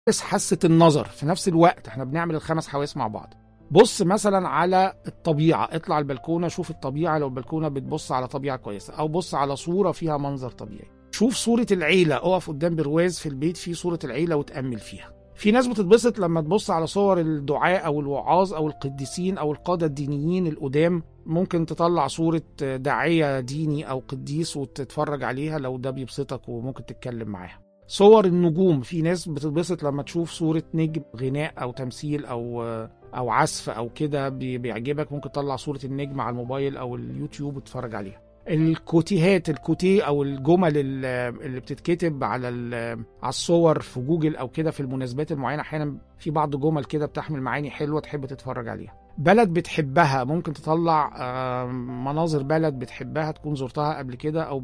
بس حاسه النظر في نفس الوقت احنا بنعمل الخمس حواس مع بعض بص مثلا على الطبيعه اطلع البلكونه شوف الطبيعه لو البلكونه بتبص على طبيعه كويسه او بص على صوره فيها منظر طبيعي شوف صوره العيله اقف قدام برواز في البيت فيه صوره العيله وتامل فيها في ناس بتتبسط لما تبص على صور الدعاء او الوعاظ او القديسين او القاده الدينيين القدام ممكن تطلع صورة داعية ديني أو قديس وتتفرج عليها لو ده بيبسطك وممكن تتكلم معاها صور النجوم في ناس بتتبسط لما تشوف صورة نجم غناء أو تمثيل أو أو عزف أو كده بيعجبك ممكن تطلع صورة النجم على الموبايل أو اليوتيوب وتتفرج عليها الكوتيهات الكوتيه او الجمل اللي بتتكتب على على الصور في جوجل او كده في المناسبات المعينه احيانا في بعض جمل كده بتحمل معاني حلوه تحب تتفرج عليها بلد بتحبها ممكن تطلع مناظر بلد بتحبها تكون زرتها قبل كده او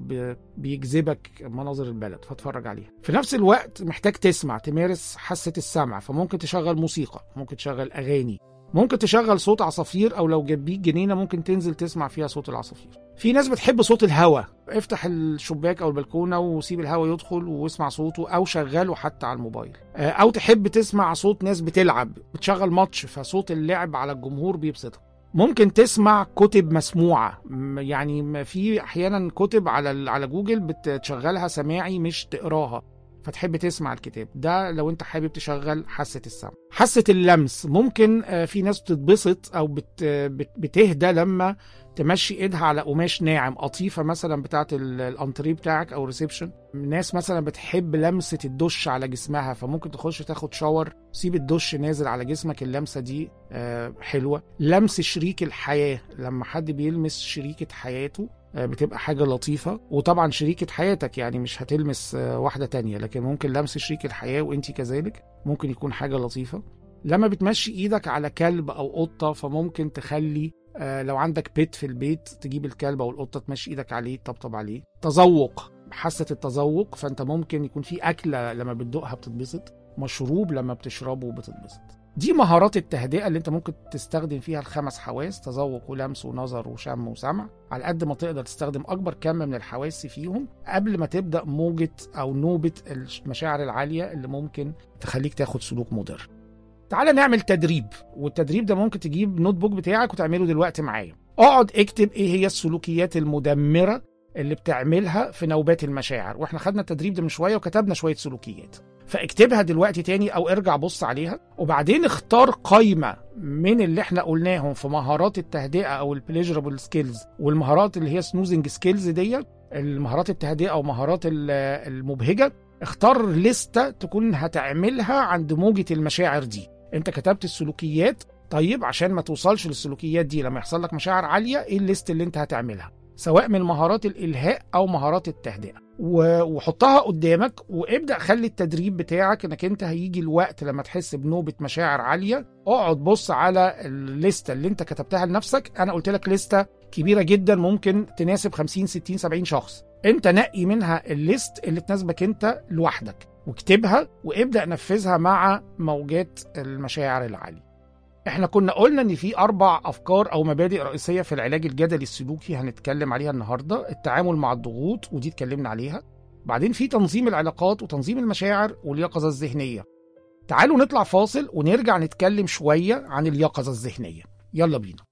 بيجذبك مناظر البلد فاتفرج عليها في نفس الوقت محتاج تسمع تمارس حاسه السمع فممكن تشغل موسيقى ممكن تشغل اغاني ممكن تشغل صوت عصافير او لو جنبيك جنينه ممكن تنزل تسمع فيها صوت العصافير في ناس بتحب صوت الهواء افتح الشباك او البلكونه وسيب الهواء يدخل واسمع صوته او شغله حتى على الموبايل او تحب تسمع صوت ناس بتلعب بتشغل ماتش فصوت اللعب على الجمهور بيبسطك ممكن تسمع كتب مسموعه يعني في احيانا كتب على على جوجل بتشغلها سماعي مش تقراها فتحب تسمع الكتاب ده لو انت حابب تشغل حاسه السمع حاسه اللمس ممكن في ناس بتتبسط او بت بتهدى لما تمشي ايدها على قماش ناعم قطيفه مثلا بتاعه الانتريه بتاعك او الريسبشن ناس مثلا بتحب لمسه الدش على جسمها فممكن تخش تاخد شاور سيب الدش نازل على جسمك اللمسه دي حلوه لمس شريك الحياه لما حد بيلمس شريكه حياته بتبقى حاجة لطيفة وطبعا شريكة حياتك يعني مش هتلمس واحدة تانية لكن ممكن لمس شريك الحياة وانت كذلك ممكن يكون حاجة لطيفة لما بتمشي ايدك على كلب او قطة فممكن تخلي لو عندك بيت في البيت تجيب الكلب او القطة تمشي ايدك عليه تطبطب عليه تذوق حاسة التذوق فانت ممكن يكون في اكلة لما بتدوقها بتتبسط مشروب لما بتشربه بتتبسط دي مهارات التهدئة اللي انت ممكن تستخدم فيها الخمس حواس تذوق ولمس ونظر وشم وسمع على قد ما تقدر تستخدم أكبر كم من الحواس فيهم قبل ما تبدأ موجة أو نوبة المشاعر العالية اللي ممكن تخليك تاخد سلوك مضر تعالى نعمل تدريب والتدريب ده ممكن تجيب نوت بوك بتاعك وتعمله دلوقتي معايا اقعد اكتب ايه هي السلوكيات المدمرة اللي بتعملها في نوبات المشاعر واحنا خدنا التدريب ده من شوية وكتبنا شوية سلوكيات فاكتبها دلوقتي تاني او ارجع بص عليها وبعدين اختار قايمة من اللي احنا قلناهم في مهارات التهدئة او البليجرابل سكيلز والمهارات اللي هي سنوزنج سكيلز دي المهارات التهدئة او مهارات المبهجة اختار لستة تكون هتعملها عند موجة المشاعر دي انت كتبت السلوكيات طيب عشان ما توصلش للسلوكيات دي لما يحصل لك مشاعر عالية ايه الليست اللي انت هتعملها سواء من مهارات الالهاء او مهارات التهدئه وحطها قدامك وابدا خلي التدريب بتاعك انك انت هيجي الوقت لما تحس بنوبه مشاعر عاليه اقعد بص على الليسته اللي انت كتبتها لنفسك انا قلت لك لسته كبيره جدا ممكن تناسب 50 60 70 شخص انت نقي منها الليست اللي تناسبك انت لوحدك واكتبها وابدا نفذها مع موجات المشاعر العاليه احنا كنا قلنا ان في اربع افكار او مبادئ رئيسيه في العلاج الجدلي السلوكي هنتكلم عليها النهارده التعامل مع الضغوط ودي اتكلمنا عليها بعدين في تنظيم العلاقات وتنظيم المشاعر واليقظه الذهنيه تعالوا نطلع فاصل ونرجع نتكلم شويه عن اليقظه الذهنيه يلا بينا